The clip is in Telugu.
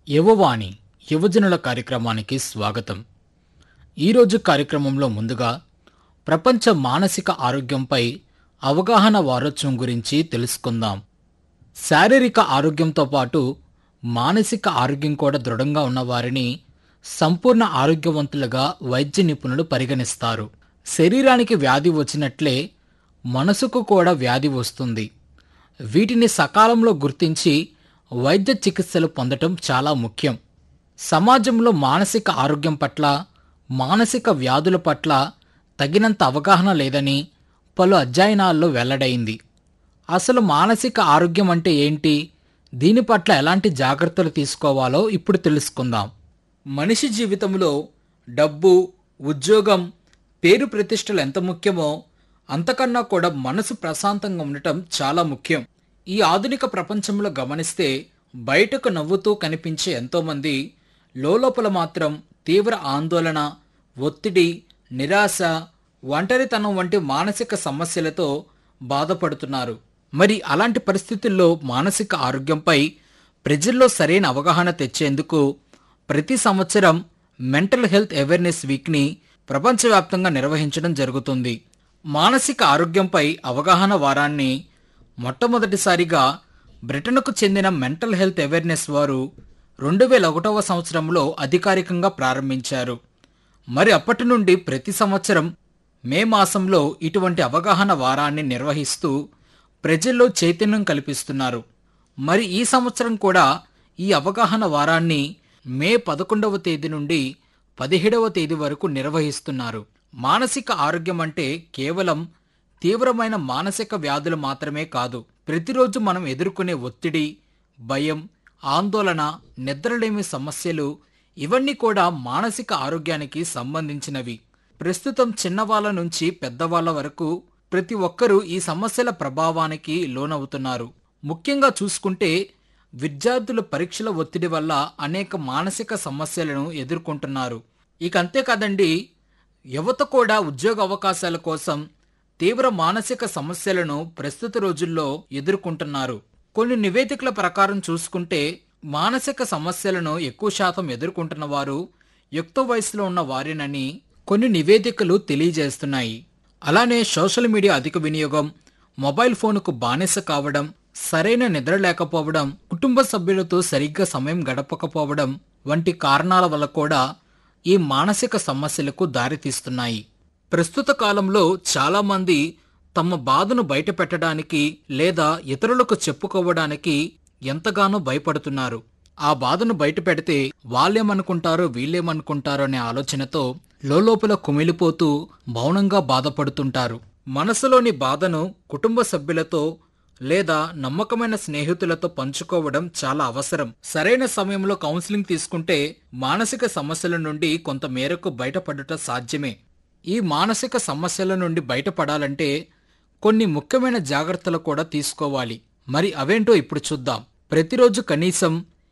యువవాణి యువజనుల కార్యక్రమానికి స్వాగతం ఈరోజు కార్యక్రమంలో ముందుగా ప్రపంచ మానసిక ఆరోగ్యంపై అవగాహన వారోత్సవం గురించి తెలుసుకుందాం శారీరక ఆరోగ్యంతో పాటు మానసిక ఆరోగ్యం కూడా దృఢంగా ఉన్నవారిని సంపూర్ణ ఆరోగ్యవంతులుగా వైద్య నిపుణులు పరిగణిస్తారు శరీరానికి వ్యాధి వచ్చినట్లే మనసుకు కూడా వ్యాధి వస్తుంది వీటిని సకాలంలో గుర్తించి వైద్య చికిత్సలు పొందటం చాలా ముఖ్యం సమాజంలో మానసిక ఆరోగ్యం పట్ల మానసిక వ్యాధుల పట్ల తగినంత అవగాహన లేదని పలు అధ్యయనాల్లో వెల్లడైంది అసలు మానసిక ఆరోగ్యం అంటే ఏంటి దీని పట్ల ఎలాంటి జాగ్రత్తలు తీసుకోవాలో ఇప్పుడు తెలుసుకుందాం మనిషి జీవితంలో డబ్బు ఉద్యోగం పేరు ప్రతిష్టలు ఎంత ముఖ్యమో అంతకన్నా కూడా మనసు ప్రశాంతంగా ఉండటం చాలా ముఖ్యం ఈ ఆధునిక ప్రపంచంలో గమనిస్తే బయటకు నవ్వుతూ కనిపించే ఎంతోమంది లోపల మాత్రం తీవ్ర ఆందోళన ఒత్తిడి నిరాశ ఒంటరితనం వంటి మానసిక సమస్యలతో బాధపడుతున్నారు మరి అలాంటి పరిస్థితుల్లో మానసిక ఆరోగ్యంపై ప్రజల్లో సరైన అవగాహన తెచ్చేందుకు ప్రతి సంవత్సరం మెంటల్ హెల్త్ అవేర్నెస్ వీక్ని ప్రపంచవ్యాప్తంగా నిర్వహించడం జరుగుతుంది మానసిక ఆరోగ్యంపై అవగాహన వారాన్ని మొట్టమొదటిసారిగా బ్రిటన్కు చెందిన మెంటల్ హెల్త్ అవేర్నెస్ వారు రెండు వేల ఒకటవ సంవత్సరంలో అధికారికంగా ప్రారంభించారు మరి అప్పటి నుండి ప్రతి సంవత్సరం మే మాసంలో ఇటువంటి అవగాహన వారాన్ని నిర్వహిస్తూ ప్రజల్లో చైతన్యం కల్పిస్తున్నారు మరి ఈ సంవత్సరం కూడా ఈ అవగాహన వారాన్ని మే పదకొండవ తేదీ నుండి పదిహేడవ తేదీ వరకు నిర్వహిస్తున్నారు మానసిక ఆరోగ్యం అంటే కేవలం తీవ్రమైన మానసిక వ్యాధులు మాత్రమే కాదు ప్రతిరోజు మనం ఎదుర్కొనే ఒత్తిడి భయం ఆందోళన నిద్రలేమి సమస్యలు ఇవన్నీ కూడా మానసిక ఆరోగ్యానికి సంబంధించినవి ప్రస్తుతం చిన్నవాళ్ళ నుంచి పెద్దవాళ్ళ వరకు ప్రతి ఒక్కరూ ఈ సమస్యల ప్రభావానికి లోనవుతున్నారు ముఖ్యంగా చూసుకుంటే విద్యార్థులు పరీక్షల ఒత్తిడి వల్ల అనేక మానసిక సమస్యలను ఎదుర్కొంటున్నారు ఇక అంతేకాదండి యువత కూడా ఉద్యోగ అవకాశాల కోసం తీవ్ర మానసిక సమస్యలను ప్రస్తుత రోజుల్లో ఎదుర్కొంటున్నారు కొన్ని నివేదికల ప్రకారం చూసుకుంటే మానసిక సమస్యలను ఎక్కువ శాతం ఎదుర్కొంటున్న వారు యుక్త వయసులో ఉన్న వారేనని కొన్ని నివేదికలు తెలియజేస్తున్నాయి అలానే సోషల్ మీడియా అధిక వినియోగం మొబైల్ ఫోన్కు బానిస కావడం సరైన నిద్ర లేకపోవడం కుటుంబ సభ్యులతో సరిగ్గా సమయం గడపకపోవడం వంటి కారణాల వల్ల కూడా ఈ మానసిక సమస్యలకు దారితీస్తున్నాయి ప్రస్తుత కాలంలో చాలా మంది తమ బాధను బయటపెట్టడానికి లేదా ఇతరులకు చెప్పుకోవడానికి ఎంతగానో భయపడుతున్నారు ఆ బాధను బయటపెడితే వాళ్ళేమనుకుంటారో వీళ్ళేమనుకుంటారో అనే ఆలోచనతో లోపల కుమిలిపోతూ మౌనంగా బాధపడుతుంటారు మనసులోని బాధను కుటుంబ సభ్యులతో లేదా నమ్మకమైన స్నేహితులతో పంచుకోవడం చాలా అవసరం సరైన సమయంలో కౌన్సిలింగ్ తీసుకుంటే మానసిక సమస్యల నుండి కొంత మేరకు బయటపడుట సాధ్యమే ఈ మానసిక సమస్యల నుండి బయటపడాలంటే కొన్ని ముఖ్యమైన జాగ్రత్తలు కూడా తీసుకోవాలి మరి అవేంటో ఇప్పుడు చూద్దాం ప్రతిరోజు కనీసం